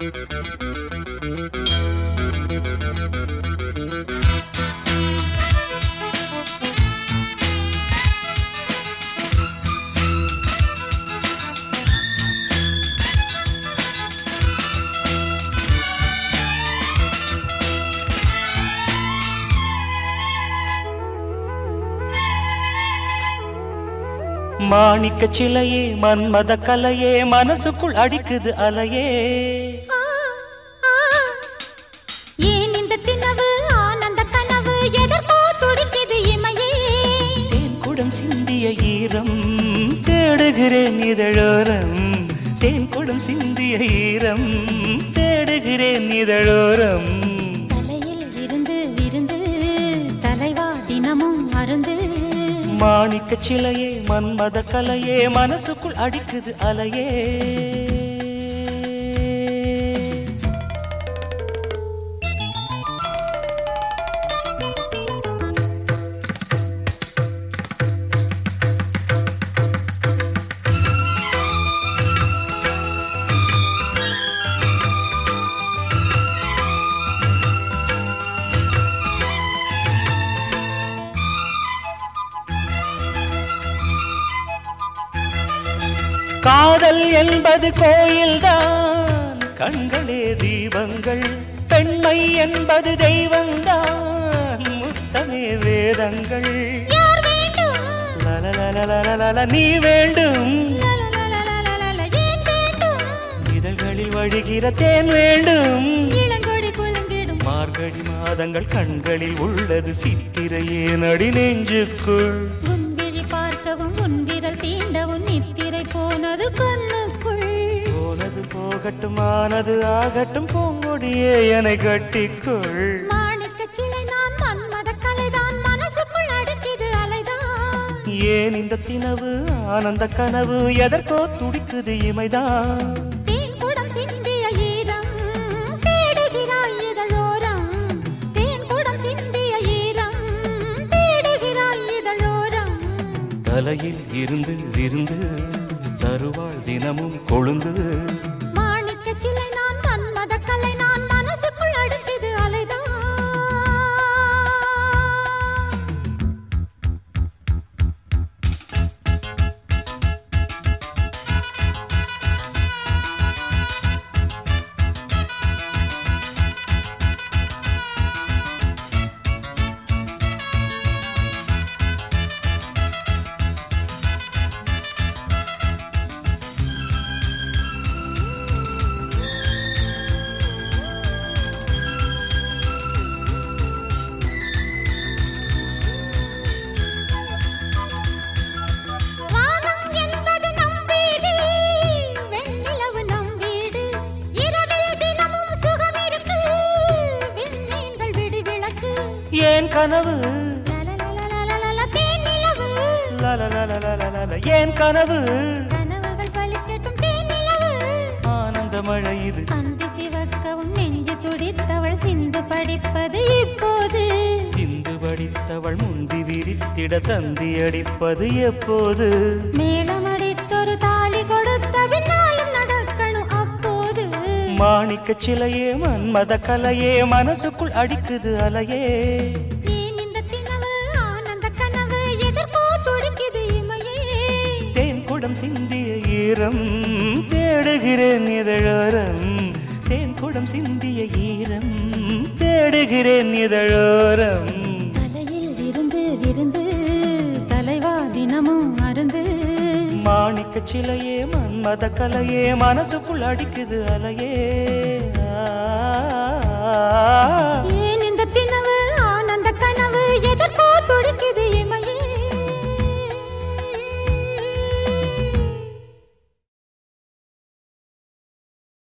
மாணிக்க சிலையே மன்மத கலையே மனசுக்குள் அடிக்குது அலையே ஆ, ஆ. ஏன் இந்த தினவு ஆனந்த கனவு எதற்கோ துடிக்குது இமையே தேன் குடம் சிந்திய ஈரம் தேடுகிறேன் இதழோரம் தேன் குடம் சிந்திய ஈரம் தேடுகிறேன் இதழோரம் தலையில் இருந்து விருந்து தலைவா தினமும் அருந்து மாணிக்க சிலையே மன்மத கலையே மனசுக்குள் அடிக்குது அலையே காதல் என்பது கோயில்தான் கண்களே தீபங்கள் பெண்மை என்பது தெய்வந்தான் முத்தமே வேதங்கள் யார் வேண்டும் லலலலலலலல, நீ வேண்டும் லலலலலலலல, ஏன் வேண்டும் இதழ்களில் வழிகிற தேன் வேண்டும் இளங்கொடி குலுங்கிடும் மார்கழி மாதங்கள் கண்களில் உள்ளது சித்திரையே நடி நெஞ்சுக்குள் உன் விழி பார்க்கவும் உன் விரல் தீண்டவும் நித்திரை போனது கண்ணுக்குள் போனது போகட்டும் ஆனது ஆகட்டும் பூங்கொடியே என்னை கட்டிக்கொள் மாணிக்கச் சிலை நான் மன்மத கலைதான் மனசுக்குள் அடிக்குது அலைதான் ஏன் இந்த தினவு ஆனந்த கனவு எதற்கோ துடிக்குது இமைதான் தேன் குடம் சிந்திய ஈரம் தேடுகிறாய் இதழோரம் தேன் குடம் சிந்திய ஈரம் தேடுகிறாய் இதழோரம் தலையில் இருந்து விருந்து தருவாள் தினமும் கொழுந்து மாணிக்கச் சிலை நான் மன்மத கலை நான் மனசுக்குள் அடிக்குது அலைதான் வானம் என்பது நம் வீடு வெண்ணிலவு நம் வீடு இரவில் தினமும் சுகம் இருக்கு விண்மீன்கள் விடி விளக்கு ஏன் கனவு லலலலலலலல, தேனிலவு லலலலலலலல, ஏன் கனவு கனவுகள் பலிக்கட்டும் தேனிலவு ஆனந்த மழை இது அந்தி சிவக்கவும் நெஞ்சு துடித்தவள் சிந்து படிப்பது இப்போது சிந்து படித்தவள் முந்தி விரித்திட தந்தி அடிப்பது எப்போது மேளமடித்தொரு தாலி கொடுத்த பின்னாலும் நடக்கணும் அப்போது மாணிக்க சிலையே மன்மத கலையே மனசுக்குள் அடிக்குது அலையே ஏன் இந்த தினவு ஆனந்த கனவு எதற்கோ துடிக்குது இமையே தேன் குடம் சிந்திய ஈரம் தேடுகிறேன் இதழோரம் தேன் குடம் சிந்திய ஈரம் தேடுகிறேன் இதழோரம் தலையில் இருந்து விருந்து தலைவா தினமும் அருந்து மாணிக்க சிலையே மன்மத கலையே மனசுக்குள் அடிக்குது அலையே ஆ ஏன் இந்த தினவு ஆனந்த கனவு எதற்கோ